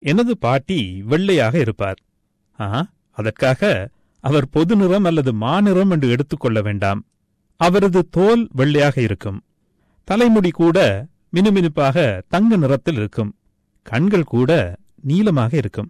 எனது பாட்டி வெள்ளையாக இருப்பார் ஆ அதற்காக அவர் பொது நிறம் அல்லது மாநிறம் என்று எடுத்துக்கொள்ள வேண்டாம் அவரது தோல் வெள்ளையாக இருக்கும் தலைமுடி கூட மினுமினுப்பாக தங்க நிறத்தில் இருக்கும் கண்கள் கூட நீளமாக இருக்கும்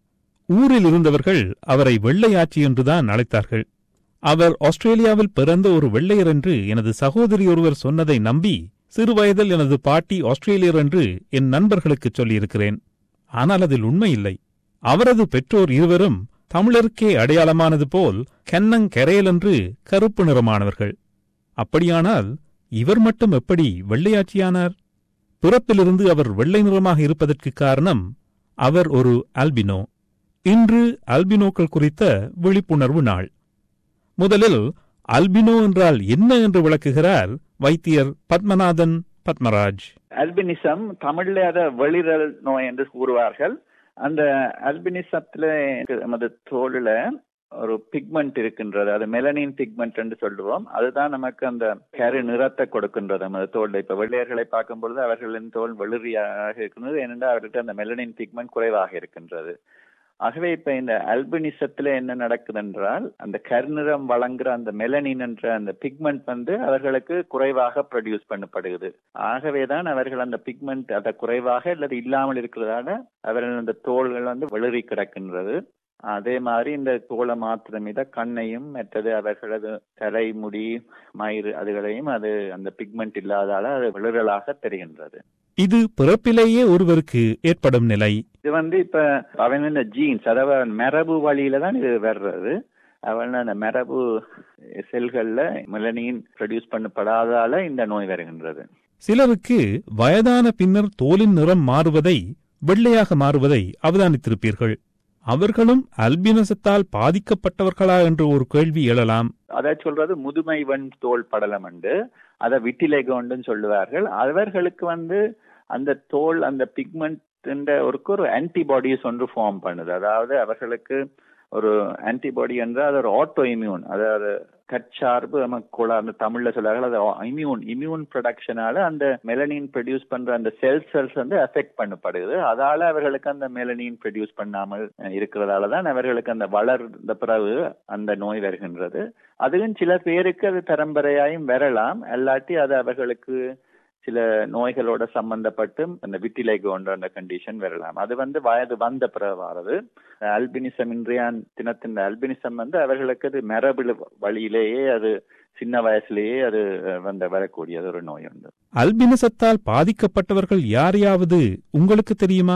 ஊரில் இருந்தவர்கள் அவரை வெள்ளையாச்சி என்றுதான் அழைத்தார்கள் அவர் ஆஸ்திரேலியாவில் பிறந்த ஒரு வெள்ளையர் என்று எனது சகோதரி ஒருவர் சொன்னதை நம்பி சிறுவயதில் எனது பாட்டி ஆஸ்திரேலியர் என்று என் நண்பர்களுக்கு சொல்லியிருக்கிறேன் ஆனால் அதில் உண்மையில்லை அவரது பெற்றோர் இருவரும் தமிழருக்கே அடையாளமானது போல் கென்னங்கெரையல் என்று கருப்பு நிறமானவர்கள் அப்படியானால் இவர் மட்டும் எப்படி வெள்ளையாட்சியானார் பிறப்பிலிருந்து அவர் வெள்ளை நிறமாக இருப்பதற்கு காரணம் அவர் ஒரு அல்பினோ இன்று அல்பினோக்கள் குறித்த விழிப்புணர்வு நாள் முதலில் அல்பினோ என்றால் என்ன என்று விளக்குகிறார் வைத்தியர் பத்மநாதன் பத்மராஜ் அல்பினிசம் தமிழ்ல அத வெளிரல் நோய் என்று கூறுவார்கள் அந்த அல்பினிசத்துல நமது தோலில் ஒரு பிக்மெண்ட் இருக்கின்றது அது மெலனின் பிக்மெண்ட் என்று சொல்லுவோம் அதுதான் நமக்கு அந்த கரு நிறத்தை கொடுக்கின்றது நமது தோல் இப்ப வெள்ளையர்களை பார்க்கும் பொழுது அவர்களின் தோல் வெளிரியாக இருக்கின்றது ஏனென்றால் அவர்கிட்ட அந்த மெலனின் பிக்மெண்ட் குறைவாக இருக்கின்றது ஆகவே இப்ப இந்த அல்பினிசத்துல என்ன நடக்குது என்றால் அந்த கருநிறம் வழங்குற அந்த மெலனின் என்ற அந்த பிக்மெண்ட் வந்து அவர்களுக்கு குறைவாக ப்ரொடியூஸ் பண்ணப்படுகிறது ஆகவேதான் அவர்கள் அந்த பிக்மெண்ட் அதை குறைவாக அல்லது இல்லாமல் இருக்கிறதால அவர்கள் அந்த தோள்கள் வந்து வெளிரி கிடக்கின்றது அதே மாதிரி இந்த தோலை மாத்திரம் மீத கண்ணையும் மற்றது அவர்களது தலைமுடி மயிறு அதுகளையும் அது அந்த பிக்மெண்ட் இல்லாதால அது விழுறலாக தெரிகின்றது இது பிறப்பிலேயே ஒருவருக்கு ஏற்படும் நிலை இது வந்து இப்ப அவன் இந்த ஜீன்ஸ் அதாவது மரபு வழியில தான் இது வர்றது அவன் அந்த மரபு செல்கள்ல மெலனின் ப்ரொடியூஸ் பண்ணப்படாதால இந்த நோய் வருகின்றது சிலருக்கு வயதான பின்னர் தோலின் நிறம் மாறுவதை வெள்ளையாக மாறுவதை அவதானித்திருப்பீர்கள் அவர்களும் அல்பினசத்தால் பாதிக்கப்பட்டவர்களா என்று ஒரு கேள்வி எழலாம் அதை சொல்றது முதுமை வன் தோல் படலம் உண்டு அதை விட்டிலைகோண்டுன்னு சொல்லுவார்கள் அவர்களுக்கு வந்து அந்த தோல் அந்த பிக்மெண்ட் ஒரு ஒரு ஆன்டிபாடிஸ் ஒன்று ஃபார்ம் பண்ணுது அதாவது அவர்களுக்கு ஒரு ஆன்டிபாடி என்றால் அது ஒரு ஆட்டோ இம்யூன் அதாவது கட்சார்பு நமக்கு அந்த தமிழ்ல சொல்றார்கள் அது இம்யூன் இம்யூன் ப்ரொடக்ஷனால அந்த மெலனின் ப்ரொடியூஸ் பண்ற அந்த செல் செல்ஸ் வந்து எஃபெக்ட் பண்ணப்படுது அதால அவர்களுக்கு அந்த மெலனின் ப்ரொடியூஸ் பண்ணாமல் இருக்கிறதால தான் அவர்களுக்கு அந்த வளர்ந்த பிறகு அந்த நோய் வருகின்றது அதுவும் சில பேருக்கு அது பரம்பரையாயும் வரலாம் அல்லாட்டி அது அவர்களுக்கு சில நோய்களோட சம்பந்தப்பட்டு அந்த விட்டிலைகோன்ற அந்த கண்டிஷன் வரலாம் அது வந்து வயது வந்த பிறகு வரது அல்பினிசம் இன்றைய தினத்தின் அல்பினிசம் வந்து அவர்களுக்கு அது மரபு வழியிலேயே அது சின்ன வயசுலேயே அது வந்த வரக்கூடியது ஒரு நோய் உண்டு அல்பினிசத்தால் பாதிக்கப்பட்டவர்கள் யாரையாவது உங்களுக்கு தெரியுமா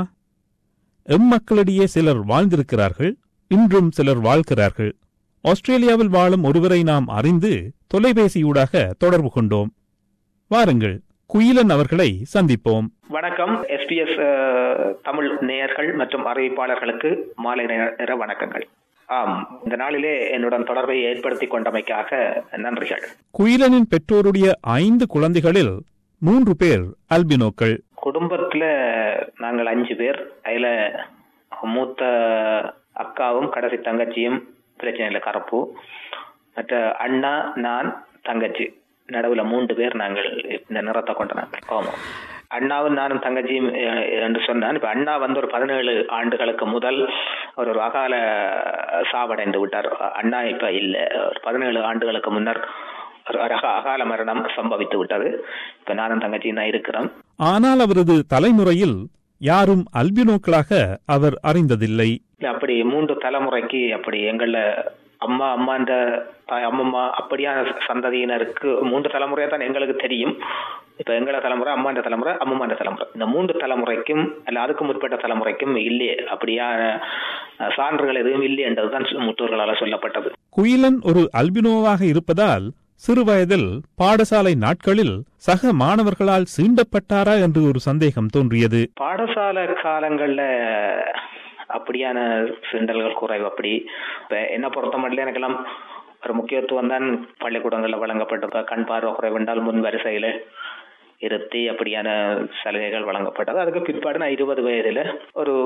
எம் மக்களிடையே சிலர் வாழ்ந்திருக்கிறார்கள் இன்றும் சிலர் வாழ்கிறார்கள் ஆஸ்திரேலியாவில் வாழும் ஒருவரை நாம் அறிந்து தொலைபேசியூடாக தொடர்பு கொண்டோம் வாருங்கள் குயிலன் அவர்களை சந்திப்போம் வணக்கம் எஸ்பிஎஸ் தமிழ் நேயர்கள் மற்றும் அறிவிப்பாளர்களுக்கு மாலை நேர வணக்கங்கள் ஆம் இந்த நாளிலே என்னுடன் தொடர்பை ஏற்படுத்தி கொண்டமைக்காக நன்றிகள் குயிலனின் பெற்றோருடைய ஐந்து குழந்தைகளில் மூன்று பேர் அல்பினோக்கள் குடும்பத்துல நாங்கள் அஞ்சு பேர் அதுல மூத்த அக்காவும் கடைசி தங்கச்சியும் பிரச்சனையில கரப்பு மற்ற அண்ணா நான் தங்கச்சி நடுவுல மூன்று பேர் நாங்கள் இந்த நிறத்தை கொண்ட நாங்கள் ஆமாம் அண்ணாவும் நானும் தங்கச்சியும் என்று சொன்னான் இப்ப அண்ணா வந்து ஒரு பதினேழு ஆண்டுகளுக்கு முதல் ஒரு ஒரு அகால சாவடைந்து விட்டார் அண்ணா இப்ப இல்ல ஒரு பதினேழு ஆண்டுகளுக்கு முன்னர் ஒரு அகால மரணம் சம்பவித்து விட்டது இப்ப நானும் தங்கச்சியும் தான் இருக்கிறோம் ஆனால் அவரது தலைமுறையில் யாரும் அல்பினோக்களாக அவர் அறிந்ததில்லை அப்படி மூன்று தலைமுறைக்கு அப்படி எங்கள அம்மா அம்மான்ற தாய் அம்மம்மா அப்படியான சந்ததியினருக்கு மூன்று தலைமுறையா தான் எங்களுக்கு தெரியும் இப்ப எங்கள தலைமுறை அம்மாண்ட தலைமுறை அம்மம்மாண்ட தலைமுறை இந்த மூன்று தலைமுறைக்கும் அல்ல அதுக்கு முற்பட்ட தலைமுறைக்கும் இல்லையே அப்படியான சான்றுகள் எதுவும் இல்லை என்றதுதான் முற்றோர்களால் சொல்லப்பட்டது குயிலன் ஒரு அல்பினோவாக இருப்பதால் சிறுவயதில் பாடசாலை நாட்களில் சக மாணவர்களால் சீண்டப்பட்டாரா என்று ஒரு சந்தேகம் தோன்றியது பாடசாலை காலங்கள்ல அப்படியான சிண்டல்கள் குறைவு அப்படி என்ன பொறுத்த மட்டும் எனக்கெல்லாம் ஒரு முக்கியத்துவம் தான் பள்ளிக்கூடங்களில் வழங்கப்பட்ட கண் பார்வை குறைவென்றால் முன் வரிசையில இருத்தி அப்படியான சலுகைகள் வழங்கப்பட்டது அதுக்கு பிற்பாடு நான் இருபது வயதுல ஒரு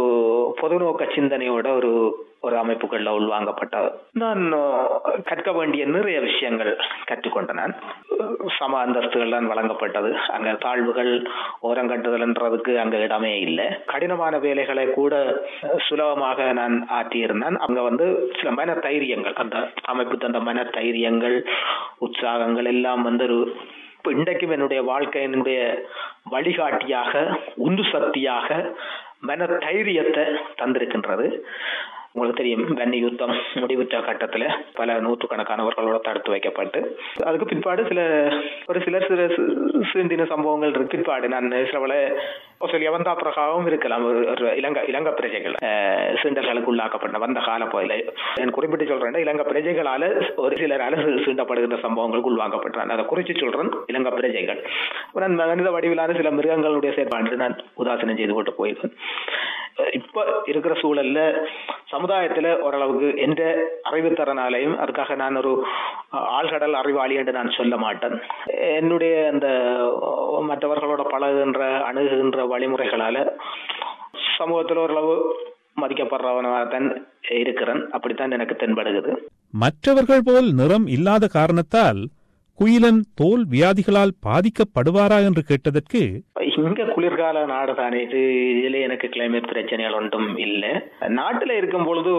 பொதுநோக்க சிந்தனையோட ஒரு ஒரு அமைப்புகள்ல உள்வாங்கப்பட்டது நான் கற்க வேண்டிய நிறைய விஷயங்கள் கற்றுக்கொண்ட நான் சம அந்தஸ்துகள் தான் வழங்கப்பட்டது அங்க தாழ்வுகள் ஓரங்கட்டுதல்ன்றதுக்கு அங்க இடமே இல்லை கடினமான வேலைகளை கூட சுலபமாக நான் ஆற்றியிருந்தேன் அங்க வந்து சில மன தைரியங்கள் அந்த அமைப்பு தந்த மன தைரியங்கள் உற்சாகங்கள் எல்லாம் வந்து ஒரு இன்றைக்கும் என்னுடைய வாழ்க்கையினுடைய வழிகாட்டியாக உந்து சக்தியாக மன தைரியத்தை தந்திருக்கின்றது உங்களுக்கு தெரியும் வன்னி யுத்தம் முடிவுற்ற கட்டத்துல பல நூற்றுக்கணக்கானவர்களோட தடுத்து வைக்கப்பட்டு அதுக்கு பிற்பாடு சில ஒரு சிலர் சில சீண்டின சம்பவங்கள் இருக்கு பிற்பாடு நான் சிலவள ஆஸ்திரேலியா வந்தா பிறகாவும் இருக்கலாம் ஒரு இலங்கை இலங்கை பிரஜைகள் சீண்டல்களுக்கு உள்ளாக்கப்பட்ட வந்த கால போயில நான் குறிப்பிட்டு சொல்றேன் இலங்கை பிரஜைகளால ஒரு சிலரால சீண்டப்படுகின்ற சம்பவங்களுக்கு உள்வாங்கப்பட்டான் அதை குறிச்சு சொல்றேன் இலங்கை பிரஜைகள் நான் மனித வடிவிலான சில மிருகங்களுடைய செயற்பாடு நான் உதாசனம் செய்து கொண்டு போயிருக்கேன் இப்ப இருக்கிற சூழல்ல சமுதாயத்துல ஓரளவுக்கு எந்த அறிவுத்தரனாலையும் அதுக்காக நான் ஒரு ஆழ்கடல் அறிவாளி என்று நான் சொல்ல மாட்டேன் என்னுடைய அந்த மற்றவர்களோட பழகுகின்ற அணுகுகின்ற வழிமுறைகளால சமூகத்தில் ஓரளவு மதிக்கப்படுறவனாக தான் இருக்கிறேன் அப்படித்தான் எனக்கு தென்படுகிறது மற்றவர்கள் போல் நிறம் இல்லாத காரணத்தால் குயிலன் தோல் வியாதிகளால் பாதிக்கப்படுவாரா என்று கேட்டதற்கு இங்க குளிர்கால நாடு தானே இது இதுல எனக்கு கிளைமேட் பிரச்சனைகள் ஒன்றும் இல்லை நாட்டுல இருக்கும் பொழுது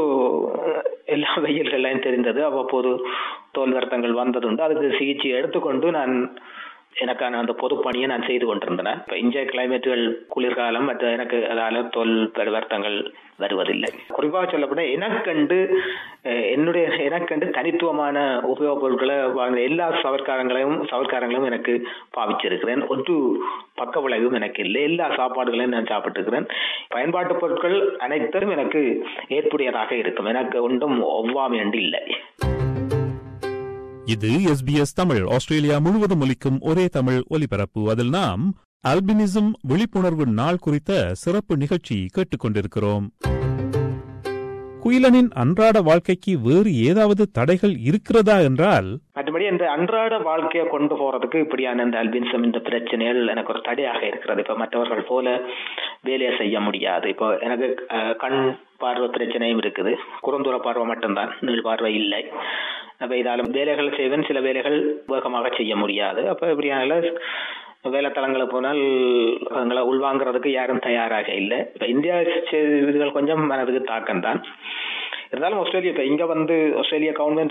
எல்லா வெயில்கள்லாம் தெரிந்தது அவ்வப்போது தோல் வருத்தங்கள் வந்ததுண்டு அதுக்கு சிகிச்சை எடுத்துக்கொண்டு நான் எனக்கான அந்த பொது பணியை நான் செய்து கொண்டிருந்தேன் இப்ப இந்திய கிளைமேட்டுகள் குளிர்காலம் மற்ற எனக்கு அதால தோல் வருத்தங்கள் வருவதில்லை குறிப்பாக சொல்லப்பட எனக்கண்டு என்னுடைய எனக்கண்டு தனித்துவமான உபயோகப் பொருட்களை வாங்க எல்லா சவர்க்காரங்களையும் சவர்க்காரங்களையும் எனக்கு பாவிச்சிருக்கிறேன் ஒன்று பக்க விளைவும் எனக்கு இல்லை எல்லா சாப்பாடுகளையும் நான் சாப்பிட்டுருக்கிறேன் பயன்பாட்டு பொருட்கள் அனைத்தும் எனக்கு ஏற்புடையதாக இருக்கும் எனக்கு ஒன்றும் ஒவ்வாமை என்று இல்லை இது எஸ்பிஎஸ் தமிழ் ஆஸ்திரேலியா முழுவதும் ஒலிக்கும் ஒரே தமிழ் ஒலிபரப்பு அதில் நாம் அல்பினிசம் விழிப்புணர்வு நாள் குறித்த சிறப்பு நிகழ்ச்சி கேட்டுக்கொண்டிருக்கிறோம் குயிலனின் அன்றாட வாழ்க்கைக்கு வேறு ஏதாவது தடைகள் இருக்கிறதா என்றால் மற்றபடி இந்த அன்றாட வாழ்க்கையை கொண்டு போறதுக்கு இப்படியான இந்த அல்பின்சம் இந்த பிரச்சனைகள் எனக்கு ஒரு தடையாக இருக்கிறது இப்ப மற்றவர்கள் போல வேலையை செய்ய முடியாது இப்போ எனக்கு கண் பார்வை பிரச்சனையும் இருக்குது குறுந்தூர பார்வை மட்டும்தான் நீள் பார்வை இல்லை அப்ப இதாலும் வேலைகள் செய்வேன் சில வேலைகள் வேகமாக செய்ய முடியாது அப்ப இப்படியான வேலைத்தளங்களை போனால் அவங்களை உள்வாங்கிறதுக்கு யாரும் தயாராக இல்லை இப்ப இந்தியா இதுகள் கொஞ்சம் மனதுக்கு தாக்கம் தான் இருந்தாலும் ஆஸ்திரேலியா இப்ப இங்க வந்து ஆஸ்திரேலியா கவர்மெண்ட்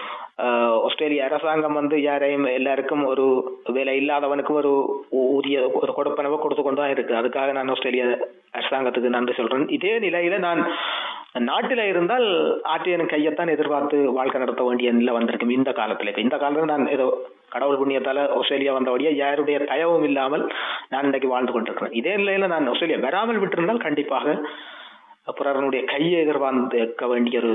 ஆஸ்திரேலிய அரசாங்கம் வந்து யாரையும் எல்லாருக்கும் ஒரு வேலை இல்லாதவனுக்கும் ஒரு ஊதிய ஒரு கொடுப்பனவை கொடுத்து கொண்டு தான் இருக்கு அதுக்காக நான் ஆஸ்திரேலிய அரசாங்கத்துக்கு நன்றி சொல்றேன் இதே நிலையில நான் நாட்டில இருந்தால் ஆற்றியன் கையத்தான் எதிர்பார்த்து வாழ்க்கை நடத்த வேண்டிய நிலை வந்திருக்கும் இந்த காலத்துல இப்ப இந்த காலத்துல நான் ஏதோ கடவுள் புண்ணியத்தால ஆஸ்திரேலியா வந்தபடியே யாருடைய தயவும் இல்லாமல் நான் இன்றைக்கு வாழ்ந்து கொண்டிருக்கிறேன் இதே நிலையில நான் ஆஸ்திரேலியா வராமல் விட்டிருந்தால் கண்டிப்பாக பிறருடைய கையை எதிர்பார்க்க வேண்டிய ஒரு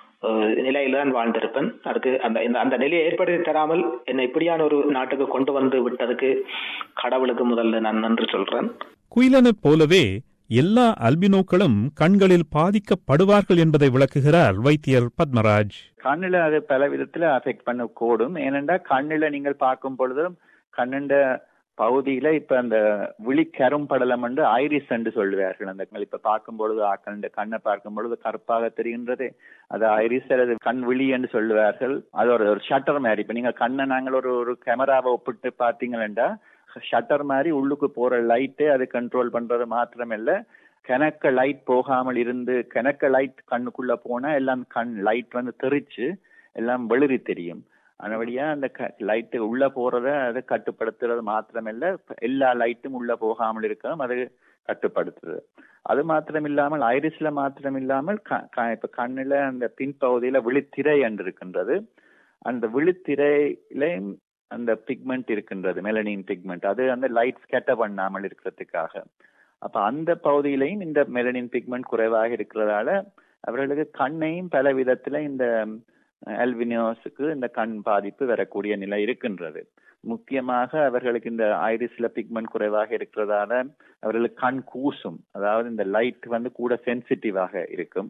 நிலையில தான் வாழ்ந்திருப்பேன் அதுக்கு அந்த இந்த அந்த நிலையை ஏற்படுத்தி தராமல் என்னை இப்படியான ஒரு நாட்டுக்கு கொண்டு வந்து விட்டதுக்கு கடவுளுக்கு முதல்ல நான் நன்றி சொல்றேன் குயிலனைப் போலவே எல்லா அல்பினோக்களும் கண்களில் பாதிக்கப்படுவார்கள் என்பதை விளக்குகிறார் வைத்தியர் பத்மராஜ் கண்ணுல அது பல விதத்துல அஃபெக்ட் பண்ண கூடும் ஏனென்றா கண்ணுல நீங்கள் பார்க்கும் பொழுதும் கண்ணுண்ட பகுதியில இப்ப அந்த விழி கரும்படலம் என்று ஐரிஸ் என்று சொல்லுவார்கள் அந்த இப்ப பார்க்கும் பொழுது ஆக்கள் கண்ணை பார்க்கும் பொழுது கருப்பாக தெரிகின்றது அது ஐரிஸ் அல்லது கண் விழி என்று சொல்லுவார்கள் அது ஒரு ஒரு ஷட்டர் மாதிரி இப்ப நீங்க கண்ணை நாங்கள் ஒரு ஒரு கேமராவை ஒப்பிட்டு பார்த்தீங்கன்னா ஷட்டர் மாதிரி உள்ளுக்கு போற லைட்டே அது கண்ட்ரோல் பண்றது மாத்திரமில்ல கிணக்க லைட் போகாமல் இருந்து கிணக்க லைட் கண்ணுக்குள்ள போனா எல்லாம் கண் லைட் வந்து தெரிச்சு எல்லாம் வெளிரி தெரியும் அதபடியா அந்த லைட்டு உள்ள போறத அது கட்டுப்படுத்துறது மாத்திரமில்ல எல்லா லைட்டும் உள்ள போகாமல் இருக்கவும் அது கட்டுப்படுத்துறது அது மாத்திரம் இல்லாமல் ஐரிஸ்ல மாத்திரம் இல்லாமல் இப்ப கண்ணுல அந்த பின்பகுதியில விழித்திரை என்று இருக்கின்றது அந்த விழித்திரையிலையும் அந்த பிக்மெண்ட் இருக்கின்றது மெலனின் பிக்மெண்ட் அது அந்த லைட் ஸ்கேட்டர் பண்ணாமல் இருக்கிறதுக்காக அப்ப அந்த பகுதியிலையும் இந்த மெலனின் பிக்மெண்ட் குறைவாக இருக்கிறதால அவர்களுக்கு கண்ணையும் பல விதத்துல இந்த அல்வினியோஸுக்கு இந்த கண் பாதிப்பு வரக்கூடிய நிலை இருக்கின்றது முக்கியமாக அவர்களுக்கு இந்த ஐரிஸ்ல பிக்மெண்ட் குறைவாக இருக்கிறதால அவர்களுக்கு கண் கூசும் அதாவது இந்த லைட் வந்து கூட சென்சிட்டிவாக இருக்கும்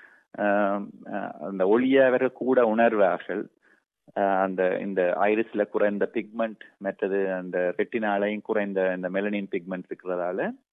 அந்த ஒளியை அவர்கள் கூட உணர்வார்கள் அந்த இந்த ஐரிஸ்ல குறைந்த பிக்மெண்ட் மற்றது அந்த ரெட்டினாலையும் குறைந்த இந்த மெலனின் பிக்மெண்ட் இருக்கிறதால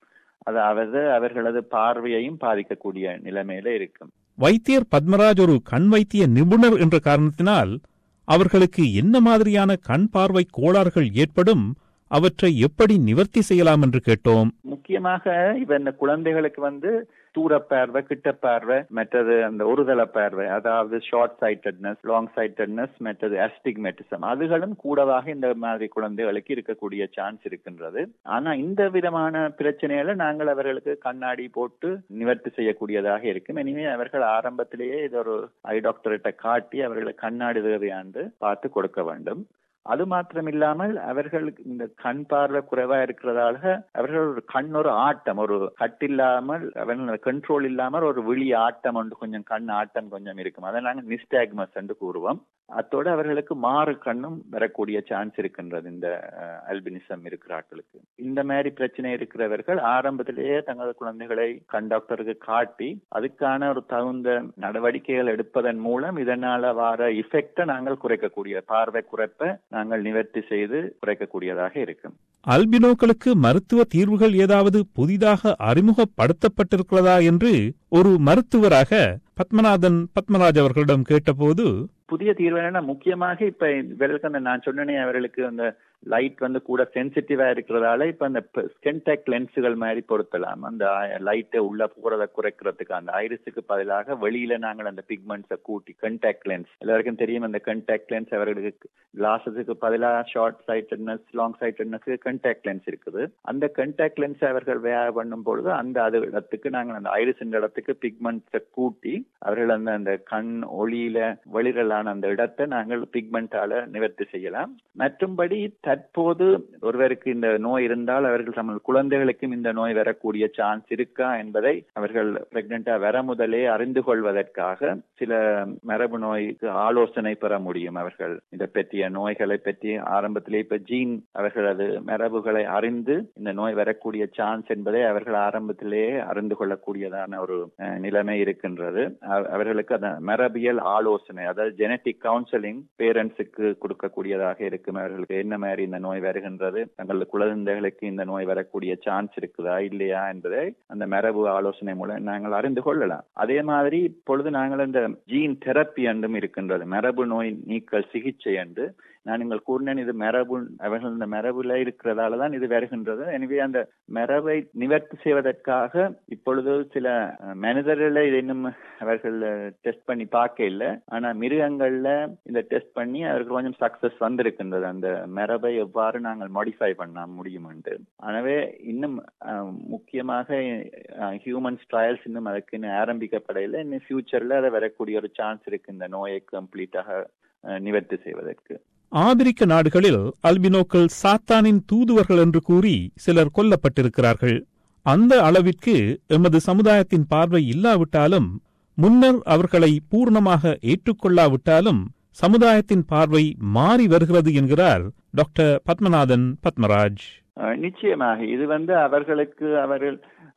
அதாவது அவர்களது பார்வையையும் பாதிக்கக்கூடிய நிலைமையில இருக்கும் வைத்தியர் பத்மராஜ் ஒரு கண் வைத்திய நிபுணர் என்ற காரணத்தினால் அவர்களுக்கு என்ன மாதிரியான கண் பார்வை கோளாறுகள் ஏற்படும் அவற்றை எப்படி நிவர்த்தி செய்யலாம் என்று கேட்டோம் முக்கியமாக இப்ப இந்த குழந்தைகளுக்கு வந்து தூர பார்வை கிட்ட பார்வை மற்றது அந்த ஒருதள பார்வை அதாவது ஷார்ட் சைட்டட்னஸ் லாங் சைட்டட்னஸ் மற்றது அஸ்டிக்மெட்டிசம் அதுகளும் கூடவாக இந்த மாதிரி குழந்தைகளுக்கு இருக்கக்கூடிய சான்ஸ் இருக்கின்றது ஆனா இந்த விதமான பிரச்சனைகளை நாங்கள் அவர்களுக்கு கண்ணாடி போட்டு நிவர்த்தி செய்யக்கூடியதாக இருக்கும் எனவே அவர்கள் ஆரம்பத்திலேயே இது ஒரு ஐ டாக்டர்கிட்ட காட்டி அவர்களை கண்ணாடி தேவையாண்டு பார்த்து கொடுக்க வேண்டும் அது மாத்திரம் இல்லாமல் அவர்களுக்கு இந்த கண் பார்வை குறைவா இருக்கிறதால அவர்கள் ஒரு கண் ஒரு ஆட்டம் ஒரு கட்டில்லாமல் அவர்கள் கண்ட்ரோல் இல்லாமல் ஒரு விழி ஆட்டம் ஒன்று கொஞ்சம் கண் ஆட்டம் கொஞ்சம் இருக்கும் அதை நாங்கள் நிஸ்டாக்மஸ் என்று கூறுவோம் அத்தோடு அவர்களுக்கு மாறு கண்ணும் வரக்கூடிய சான்ஸ் இருக்கின்றது இந்த அல்பினிசம் இருக்கிறார்களுக்கு இந்த மாதிரி பிரச்சனை இருக்கிறவர்கள் ஆரம்பத்திலேயே தங்களது குழந்தைகளை கண் டாக்டருக்கு காட்டி அதுக்கான ஒரு தகுந்த நடவடிக்கைகள் எடுப்பதன் மூலம் இதனால வர இஃபெக்டை நாங்கள் குறைக்கக்கூடிய பார்வை குறைப்ப நாங்கள் நிவர்த்தி செய்து குறைக்கக்கூடியதாக இருக்கும் அல்பினோக்களுக்கு மருத்துவ தீர்வுகள் ஏதாவது புதிதாக அறிமுகப்படுத்தப்பட்டிருக்கிறதா என்று ஒரு மருத்துவராக பத்மநாதன் பத்மராஜ் அவர்களிடம் கேட்டபோது புதிய தீர்வு என்னன்னா முக்கியமாக இப்ப இவர்களுக்கு அந்த நான் சொன்னேனே அவர்களுக்கு அந்த லைட் வந்து கூட சென்சிட்டிவா இருக்கிறதால இப்ப அந்த ஸ்கென்டெக் லென்ஸுகள் மாதிரி பொருத்தலாம் அந்த லைட்டை உள்ள போறதை குறைக்கிறதுக்கு அந்த ஐரிஸுக்கு பதிலாக வெளியில நாங்கள் அந்த பிக்மெண்ட்ஸை கூட்டி கண்டாக்ட் லென்ஸ் எல்லாருக்கும் தெரியும் அந்த கண்டாக்ட் லென்ஸ் அவர்களுக்கு கிளாஸஸுக்கு பதிலாக ஷார்ட் சைட்டட்னஸ் லாங் சைட்டட்னஸ்க்கு கண்டாக்ட் லென்ஸ் இருக்குது அந்த கண்டாக்ட் லென்ஸ் அவர்கள் வேலை பண்ணும் பொழுது அந்த அது இடத்துக்கு நாங்கள் அந்த ஐரிஸ் இடத்துக்கு பிக்மெண்ட்ஸை கூட்டி அவர்கள் அந்த அந்த கண் ஒளியில வெளிரலான அந்த இடத்தை நாங்கள் பிக்மெண்டால நிவர்த்தி செய்யலாம் மற்றும்படி தற்போது ஒருவருக்கு இந்த நோய் இருந்தால் அவர்கள் தங்கள் குழந்தைகளுக்கும் இந்த நோய் வரக்கூடிய சான்ஸ் இருக்கா என்பதை அவர்கள் பிரெக்னெண்டா வர முதலே அறிந்து கொள்வதற்காக சில மரபு நோய்க்கு ஆலோசனை பெற முடியும் அவர்கள் இதை பற்றிய நோய்களை பற்றி ஆரம்பத்திலே இப்ப ஜீன் அவர்களது மரபுகளை அறிந்து இந்த நோய் வரக்கூடிய சான்ஸ் என்பதை அவர்கள் ஆரம்பத்திலேயே அறிந்து கொள்ளக்கூடியதான ஒரு நிலைமை இருக்கின்றது அவர்களுக்கு அந்த மரபியல் ஆலோசனை அதாவது ஜெனட்டிக் கவுன்சிலிங் பேரண்ட்ஸுக்கு கொடுக்கக்கூடியதாக இருக்கும் அவர்களுக்கு என்ன மாதிரி இந்த நோய் வருகின்றது தங்களது குழந்தைகளுக்கு இந்த நோய் வரக்கூடிய சான்ஸ் இருக்குதா இல்லையா என்பதை அந்த மரபு ஆலோசனை மூலம் நாங்கள் அறிந்து கொள்ளலாம் அதே மாதிரி இப்பொழுது நாங்கள் இந்த ஜீன் தெரப்பி என்றும் இருக்கின்றது மரபு நோய் நீக்கல் சிகிச்சை என்று நான் நீங்கள் கூறினேன் இது மரபு அவர்கள் இந்த மரபுல இருக்கிறதால தான் இது வருகின்றது எனவே அந்த மரபை நிவர்த்தி செய்வதற்காக இப்பொழுது சில மனிதர்களை இது இன்னும் அவர்கள் டெஸ்ட் பண்ணி பார்க்க இல்லை ஆனா மிருகங்கள்ல இந்த டெஸ்ட் பண்ணி அவருக்கு கொஞ்சம் சக்சஸ் வந்திருக்கின்றது அந்த மரபை எவ்வாறு நாங்கள் மாடிஃபை பண்ண முடியும் என்று எனவே இன்னும் முக்கியமாக ஹியூமன்ஸ் ட்ரையல்ஸ் இன்னும் அதுக்கு இன்னும் ஆரம்பிக்கப்படையில இன்னும் ஃபியூச்சர்ல அதை வரக்கூடிய ஒரு சான்ஸ் இருக்கு இந்த நோயை கம்ப்ளீட்டாக நிவர்த்தி செய்வதற்கு ஆபிரிக்க நாடுகளில் அல்பினோக்கள் சாத்தானின் தூதுவர்கள் என்று கூறி சிலர் கொல்லப்பட்டிருக்கிறார்கள் அந்த அளவிற்கு எமது சமுதாயத்தின் பார்வை இல்லாவிட்டாலும் முன்னர் அவர்களை பூர்ணமாக ஏற்றுக்கொள்ளாவிட்டாலும் சமுதாயத்தின் பார்வை மாறி வருகிறது என்கிறார் டாக்டர் பத்மநாதன் பத்மராஜ் நிச்சயமாக இது வந்து அவர்களுக்கு அவர்கள்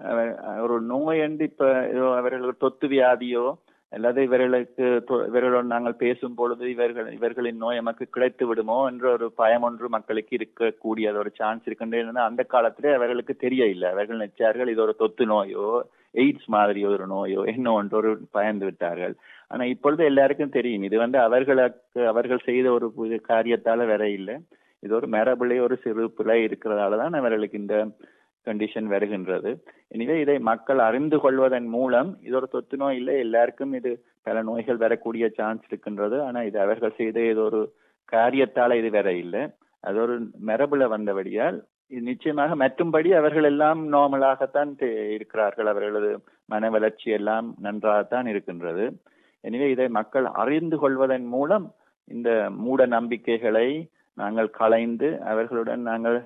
ஒரு நோய் என்று இப்ப அவர்களுக்கு தொத்து வியாதியோ அல்லது இவர்களுக்கு இவர்களோடு நாங்கள் பேசும் பொழுது இவர்கள் இவர்களின் நோய் நமக்கு கிடைத்து விடுமோ என்ற ஒரு பயம் ஒன்று மக்களுக்கு இருக்கக்கூடிய ஒரு சான்ஸ் இருக்கின்றது அந்த காலத்திலே அவர்களுக்கு தெரிய இல்லை அவர்கள் நினைச்சார்கள் இது ஒரு தொத்து நோயோ எய்ட்ஸ் மாதிரி ஒரு நோயோ என்ன ஒன்று ஒரு பயந்து விட்டார்கள் ஆனா இப்பொழுது எல்லாருக்கும் தெரியும் இது வந்து அவர்களுக்கு அவர்கள் செய்த ஒரு காரியத்தால வேற இல்லை இது ஒரு மரபிலே ஒரு சிறு பிழை இருக்கிறதால தான் அவர்களுக்கு இந்த கண்டிஷன் வருகின்றது எனவே இதை மக்கள் அறிந்து கொள்வதன் மூலம் இது ஒரு தொத்து நோய் இல்லை எல்லாருக்கும் இது பல நோய்கள் வரக்கூடிய சான்ஸ் இருக்கின்றது ஆனா இது அவர்கள் செய்த ஏதோ ஒரு காரியத்தால இது வேற இல்லை அது ஒரு மரபுல வந்தபடியால் இது நிச்சயமாக மற்றும்படி அவர்கள் எல்லாம் நார்மலாகத்தான் இருக்கிறார்கள் அவர்களது மன வளர்ச்சி எல்லாம் நன்றாகத்தான் இருக்கின்றது எனவே இதை மக்கள் அறிந்து கொள்வதன் மூலம் இந்த மூட நம்பிக்கைகளை நாங்கள் களைந்து அவர்களுடன் நாங்கள்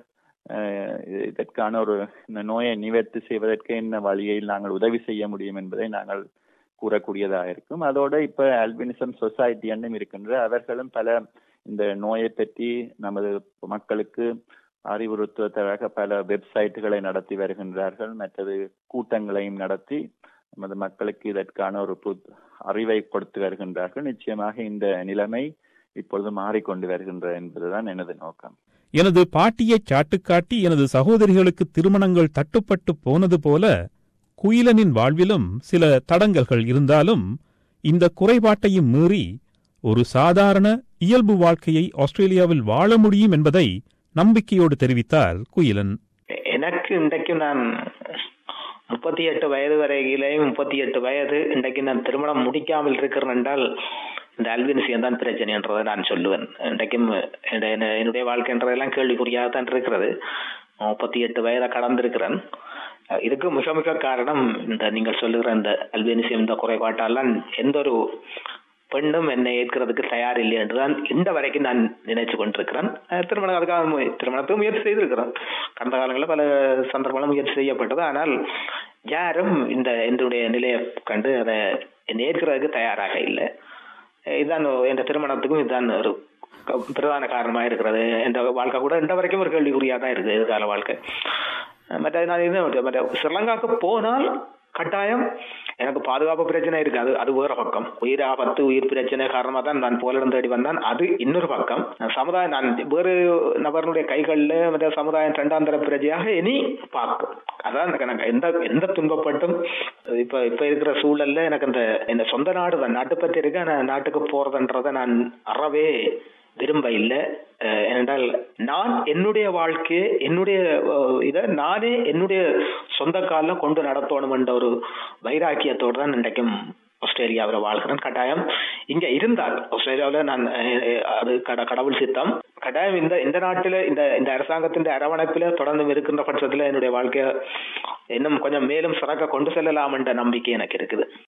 இதற்கான ஒரு இந்த நோயை நிவர்த்தி செய்வதற்கு என்ன வழியில் நாங்கள் உதவி செய்ய முடியும் என்பதை நாங்கள் கூறக்கூடியதாக இருக்கும் அதோட இப்ப அல்பினிசம் சொசைட்டி என்னும் இருக்கின்ற அவர்களும் பல இந்த நோயை பற்றி நமது மக்களுக்கு அறிவுறுத்துவதற்காக பல வெப்சைட்டுகளை நடத்தி வருகின்றார்கள் மற்றது கூட்டங்களையும் நடத்தி நமது மக்களுக்கு இதற்கான ஒரு அறிவை கொடுத்து வருகின்றார்கள் நிச்சயமாக இந்த நிலைமை இப்பொழுது மாறிக்கொண்டு வருகின்ற என்பதுதான் எனது நோக்கம் எனது பாட்டியைச் சாட்டுக்காட்டி எனது சகோதரிகளுக்கு திருமணங்கள் தட்டுப்பட்டு போனது போல குயிலனின் வாழ்விலும் சில தடங்கல்கள் இருந்தாலும் இந்த குறைபாட்டையும் மீறி ஒரு சாதாரண இயல்பு வாழ்க்கையை ஆஸ்திரேலியாவில் வாழ முடியும் என்பதை நம்பிக்கையோடு தெரிவித்தார் குயிலன் எனக்கு இன்றைக்கும் நான் முப்பத்தி எட்டு வயது வரையிலேயும் முப்பத்தி எட்டு வயது இன்றைக்கு நான் திருமணம் முடிக்காமல் இருக்கிறேன் என்றால் இந்த அல்பினிசியம் தான் பிரச்சனை என்றதை நான் சொல்லுவேன் இன்றைக்கும் என்னுடைய- என்னுடைய வாழ்க்கைன்றதெல்லாம் கேள்விக்குறியாக தான் இருக்கிறது முப்பத்தி எட்டு வயதை கடந்திருக்கிறேன் அஹ் இதுக்கு மிக மிக காரணம் இந்த நீங்கள் சொல்லுகிற இந்த அல்பினிசியம் இந்த குறைபாட்டாலாம் எந்த ஒரு பெண்ணும் என்னை ஏற்கிறதுக்கு தயார் இல்லை என்றுதான் இந்த வரைக்கும் நான் நினைச்சு கொண்டிருக்கிறேன் அஹ் திருமணம் அதுக்காக மு- திருமணத்துக்கு முயற்சி செய்திருக்கிறேன் கடந்த காலங்களில் பல சந்தர்ப்பங்களும் முயற்சி செய்யப்பட்டது ஆனால் யாரும் இந்த என்னுடைய நிலையை கண்டு அதை என்னை ஏற்கிறதுக்கு தயாராக இல்லை அஹ் இதுதான் என் திருமணத்துக்கும் இதுதான் ஒரு க- பிரதான காரணமாக இருக்கிறது இந்த வாழ்க்கை கூட இந்த வரைக்கும் ஒரு கேள்விக்குறியாக தான் இருக்குது எதிர்கால வாழ்க்கை அஹ் மற்ற நான் இது மற்ற ஸ்ரீலங்காவுக்கு போனால் கட்டாயம் எனக்கு பாதுகாப்பு பிரச்சனை இருக்கு அது அது வேற பக்கம் உயிர் ஆபத்து உயிர் பிரச்சனை காரணமா தான் நான் போலிடம் தேடி வந்தான் அது இன்னொரு பக்கம் சமுதாயம் நான் வேறு நபர்களுடைய கைகளில் மற்ற சமுதாயம் இரண்டாம் தர பிரஜையாக இனி பார்க்கும் அதான் எனக்கு எனக்கு எந்த எந்த துன்பப்பட்டும் இப்ப இப்ப இருக்கிற சூழல்ல எனக்கு அந்த இந்த சொந்த நாடு தான் நாட்டு பத்தி இருக்கு ஆனா நாட்டுக்கு போறதுன்றதை நான் அறவே விரும்ப இல்லை அஹ் ஏனென்றால் நான் என்னுடைய வாழ்க்கையை என்னுடைய அஹ், இதை நானே என்னுடைய சொந்த காலில் கொண்டு நடத்தணும் என்ற ஒரு வைராக்கியத்தோடு தான் இன்றைக்கும் ஆஸ்திரேலியாவில் வாழ்கிறேன் கட்டாயம் இங்க இருந்தால் ஆஸ்திரேலியாவில் நான் அஹ், அஹ், அது கட கடவுள் சித்தம் கட்டாயம் இந்த இந்த நாட்டில் இந்த இந்த அரசாங்கத்தின் அரவணைப்பில் தொடர்ந்து இருக்கின்ற பட்சத்தில் என்னுடைய வாழ்க்கையை இன்னும் கொஞ்சம் மேலும் சிறக்க கொண்டு செல்லலாம் என்ற நம்பிக்கை எனக்கு இருக்குது